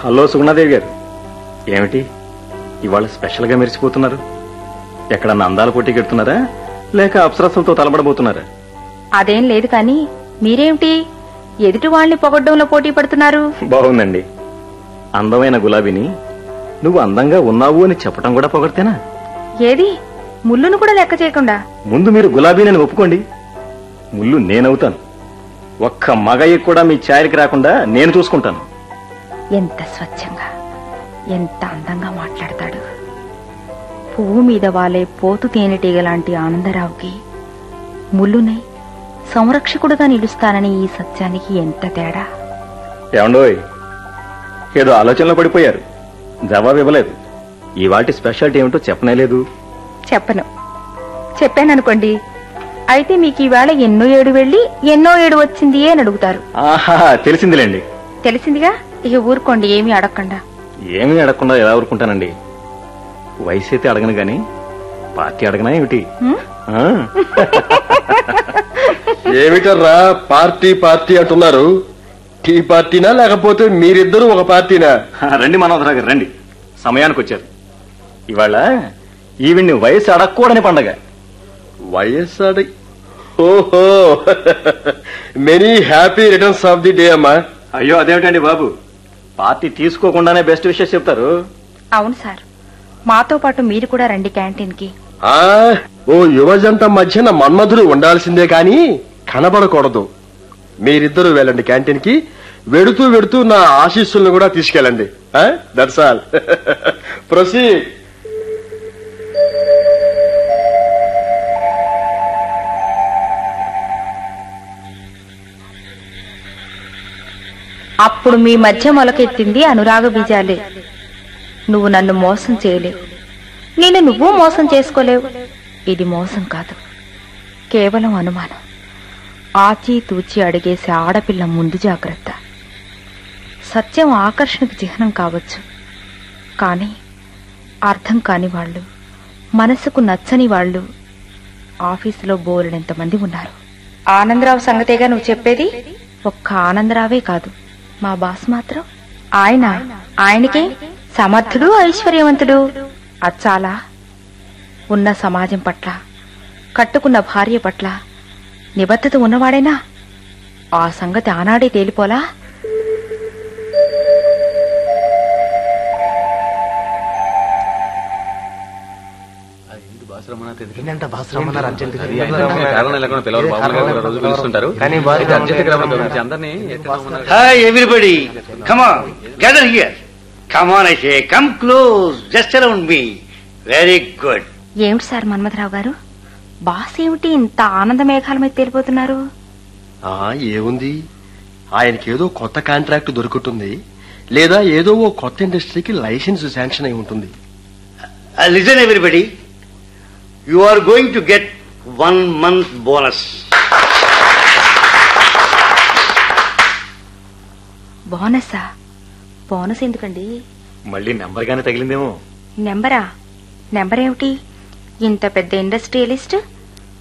Hello సుగుణాదేవి గారు ఏమిటి ఇవాళ స్పెషల్ గా మెరిసిపోతున్నారు ఎక్కడన్నా అందాల పోటీకి ఎడుతున్నారా లేక అప్సరసలతో తలబడబోతున్నారా అదేం లేదు కాని మీరేమిటి ఎదుటి వాళ్ళని పొగడ్డంలో పోటీ పడుతున్నారు బాగుందండి అందమైన గులాబీని నువ్వు అందంగా ఉన్నావు అని చెప్పడం కూడా పొగడితేనా ఏది ముళ్ళును కూడా లెక్క చేయకుండా ముందు మీరు గులాబీని ఒప్పుకోండి ముళ్ళు నేనవుతాను ఒక్క మగయ్య కూడా మీ ఛాయలకి రాకుండా నేను చూసుకుంటాను ఎంత స్వచ్ఛంగా ఎంత అందంగా మాట్లాడతాడు పువ్వు మీద వాలే పోతు తేనెటీగ లాంటి ఆనందరావుకి ముళ్ళునే సంరక్షకుడుగా నిలుస్తానని ఈ సత్యానికి ఎంత తేడా ఏమండోయ్ ఏదో ఆలోచనలో పడిపోయారు జవాబు ఇవ్వలేదు ఈ వాటి స్పెషాలిటీ ఏమిటో చెప్పనే లేదు చెప్పను చెప్పాననుకోండి అయితే మీకు ఈవేళ ఎన్నో ఏడు వెళ్ళి ఎన్నో ఏడు వచ్చింది అని అడుగుతారు ఆహా తెలిసిందిలేండి తెలిసిందిగా ఇక ఊరుకోండి ఏమీ అడగకుండా ఏమీ అడగకుండా ఎలా ఊరుకుంటానండి వయసు అయితే అడగను గాని పార్టీ అడగనా ఏమిటి హ్మ్? ఆ? ఏమిటర్రా పార్టీ పార్టీ అంటున్నారు టీ పార్టీనా లేకపోతే మీరిద్దరూ ఒక పార్టీనా రండి మనోహరరావు గారు రండి సమయానికి వచ్చారు ఇవాళ ఈవిడ్ని వయసు అడగకూడని పండగ వైఎస్ఆర్ ఓహో many happy returns of the day అమ్మా అయ్యో అదేమిటండి బాబు పార్టీ తీసుకోకుండానే బెస్ట్ విషయం చెప్తారు అవును సార్ మాతో పాటు మీరు కూడా రండి క్యాంటీన్ కి ఆ ఓ యువజంట మధ్యన మన్మధుడు ఉండాల్సిందే కాని కనబడకూడదు మీరిద్దరూ వెళ్ళండి క్యాంటీన్ కి వెడుతూ వెడుతూ నా ఆశీస్సులను కూడా తీసుకెళ్ళండి దట్స్ ఆల్ ప్రొసీ అప్పుడు మీ మధ్య మొలకెత్తింది అనురాగ బీజాలే నువ్వు నన్ను మోసం చేయలేవు నేను నువ్వు మోసం చేసుకోలేవు ఇది మోసం కాదు కేవలం అనుమానం ఆచి తూచి అడిగేసే ఆడపిల్ల ముందు జాగ్రత్త సత్యం ఆకర్షణకు చిహ్నం కావచ్చు కానీ అర్థం కాని వాళ్ళు మనసుకు నచ్చని వాళ్ళు ఆఫీసులో బోలెడంతమంది ఉన్నారు ఆనందరావు సంగతేగా నువ్వు చెప్పేది ఒక్క ఆనందరావే కాదు మా బాస్ మాత్రం ఆయన ఆయనకే సమర్థుడు ఐశ్వర్యవంతుడు అచ్చాలా ఉన్న సమాజం పట్ల కట్టుకున్న భార్య పట్ల నిబద్ధత ఉన్నవాడేనా ఆ సంగతి ఆనాడే తేలిపోలా ఏంటంట బాస్ రమ్మన్నారు అర్జెంట్ గా. కారణం లేకుండా పిలవరు బాబులు గారు రోజు పిలుస్తుంటారు కానీ బాస్ అయితే అర్జెంట్ గా రమ్మని పిలిచి అందరినీ ఎక్కడ రమ్మన్నారు? Hi, everybody. Come on, gather here. Come on, I say. Come close, just around me. Very good. ఏమిటి సార్ మన్మథరావు గారు బాస్ ఏమిటి ఇంత ఆనంద మేఘాల మీద తేలిపోతున్నారు ఆ ఏముంది ఆయనకి ఏదో కొత్త కాంట్రాక్ట్ దొరుకుతుంది లేదా ఏదో ఓ కొత్త ఇండస్ట్రీకి లైసెన్స్ శాంక్షన్ అయి ఉంటుంది Uh, listen, everybody. You are going to get one month bonus. బోనసా బోనస్ ఎందుకండి మళ్ళీ నెంబర్ గానే తగిలిందేమో నెంబరా నెంబర్ ఏమిటి ఇంత పెద్ద ఇండస్ట్రియలిస్ట్